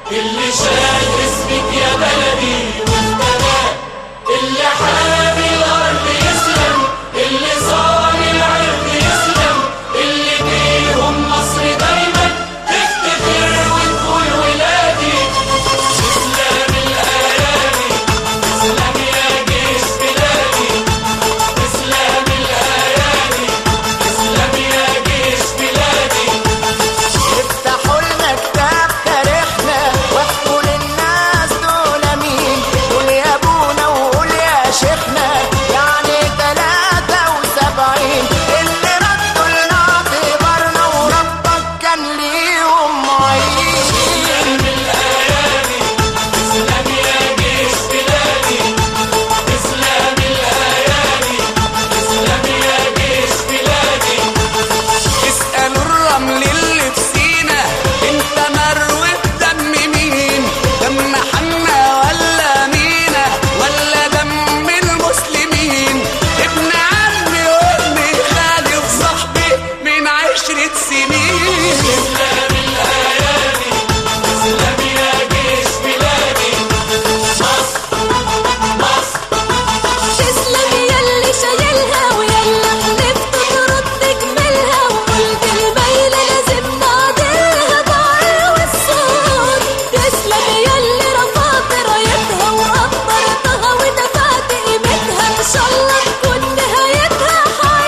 اللي شال اسمك يا بلدي وافتدى اللي حامي الارض يسلم اللي صان العرض يسلم اللي بيهم مصر دايما تفتخر وتقول ولادي اسلام الايادي اسلام يا جيش بلادي اسلام الايادي اسلام يا جيش بلادي افتحوا لنا كتاب تاريخنا واحكوا للناس دول مين قول يا ابونا وقول يا شيخنا يعني تلاتة وسبعين اللي ردوا لنا اعتبارنا وربك كان ليهم معين اسلام يا جيش بلادي اسلام الايادي اسلام يا جيش بلادي اسألوا الرمل اللي في سينا انت مروي بدم مين دم حنا ولا مينا ولا دم المسلمين ابن عمي وابن خالي وصاحبي من عشرة سنين اسلام الايادي اسلام يا جيش بلادي مصر مصر تسلم ياللي شايلها ويلا حلفت ترد تكملها وقلت الميل لازم نعدلها ضعر والصوت تسلم ياللي رفعت رايتها وقدرتها ودفعت قيمتها ان شاء الله تكون نهايتها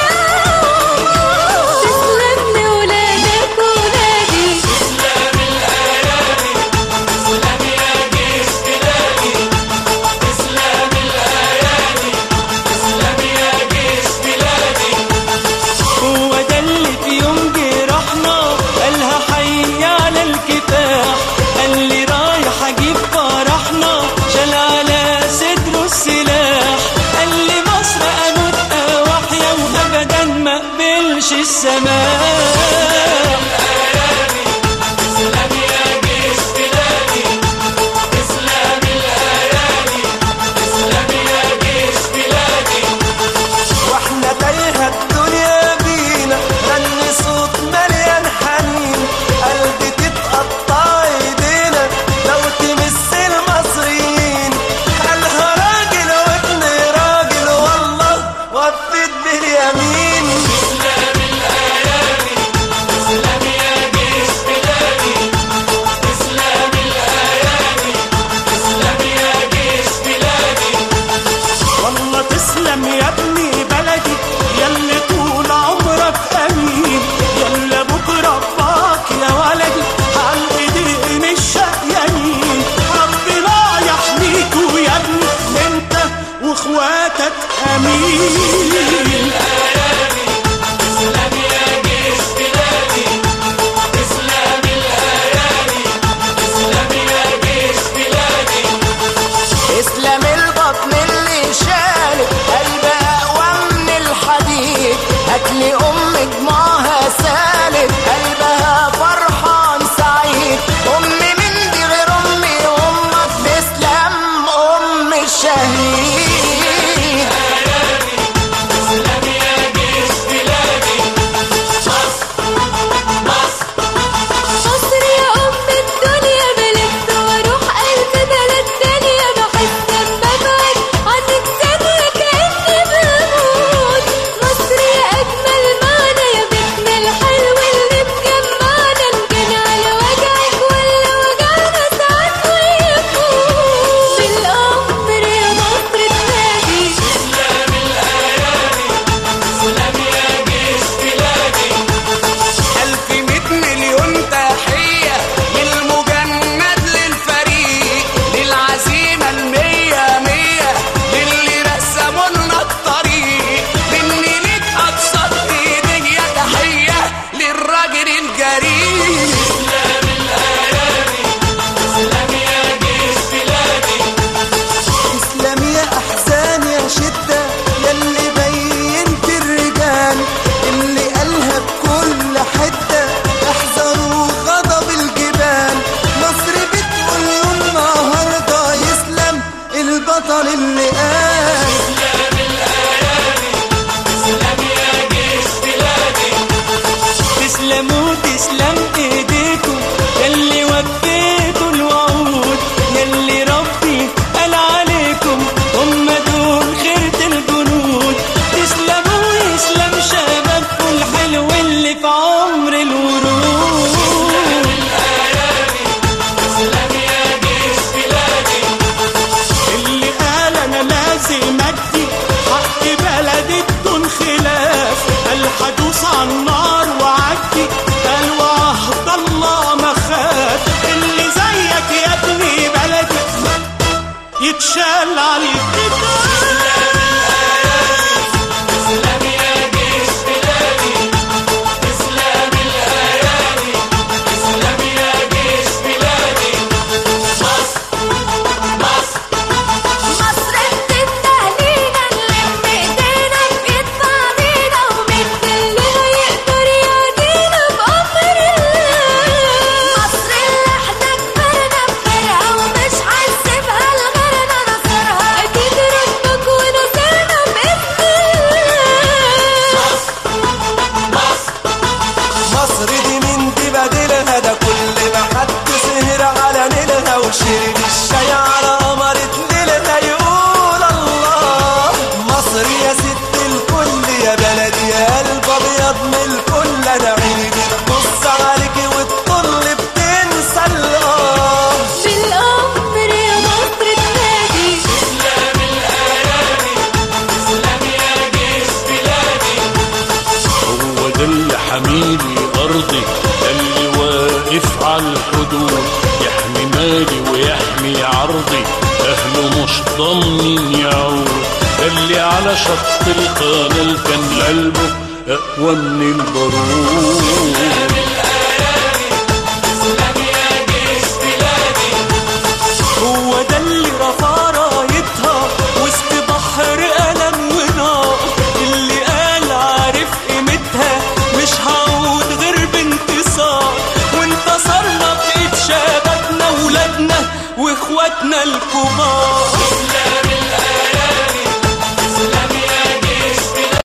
حياة تسلم لولادك ولادي اسلام الايادي اسلام يا جيش بلادي اسلام الايادي اسلام يا جيش بلادي هو ده اللي في يوم جرحنا قالها حي على الكفاح قال لي رايح اجيب فرحنا شال على صدره السلاح قال لي مصر اموت واحيا وابدا ما اقبلش السماح اسلام يا جيش بلادي اسلام الايادي اسلام يا جيش بلادي واحنا تايهة الدنيا بينا غني صوت مليان حنين قلبي تتقطع ايدينا لو تمس المصريين قالها راجل وابن راجل والله وفت باليمين اسلام الايادي اسلام يا جيش بلادي اسلام الايادي اسلام يا جيش بلادي والله تسلم يا ابني بلدي يلي طول عمرك امين يلا بكره باك يا ولدي على ايدين الشقيانين ربنا يحميكوا يا ابني انت واخواتك امين اسلام يا جيش بلادي اسلام الايادي اسلام يا جيش بلادي اسلام البطن اللي شالت قلب اقوى من الحديد هاتلي ام دموعها سالت قلبها فرحان سعيد امي من دي غير امي امك تسلم ام الشهيد اسلام يا جيش بلادي مصر مصر مصر يا أم الدنيا بلف وأروح ألف بلد تانية بحس لما أبعد عنك ثانية كأني بموت مصر يا أجمل معنى يا بيتنا الحلو اللي مجمعنا نجن على وجعك ولا وجعنا ساعات ويفوت بالأمر يا مصر تنادي اسلام الايادي اسلام يا جيش بلادي ألف مية مليون تحية للمجند للفريق للعزيمة المية مية للي رسموا لنا الطريق مني ليك أبسط إيدك يا تحية للراجل الجريء اسلام الايادي اسلام يا جيش بلادي اسلام يا احزان يا شده يلي بينت الرجال اللي قالها بكل حته احذروا غضب الجبال مصر بتقول يوم النهارده يسلم البطل اللي قال اسلام الايادي اسلام يا جيش بلادي تسلموا تسلم ايديكم يلي وفيتوا الوعود في عرضي أهله مش ضامنين يعود اللي على شط القناة كان قلبه أقوى من البارود تسلم يا جيش بلادي هو ده اللي رفع رايتها وسط بحر ألم ونار اللي قال عارف قيمتها مش هعود غير بانتصار وانتصرنا بإيد شبابنا ولادنا واخواتنا الكبار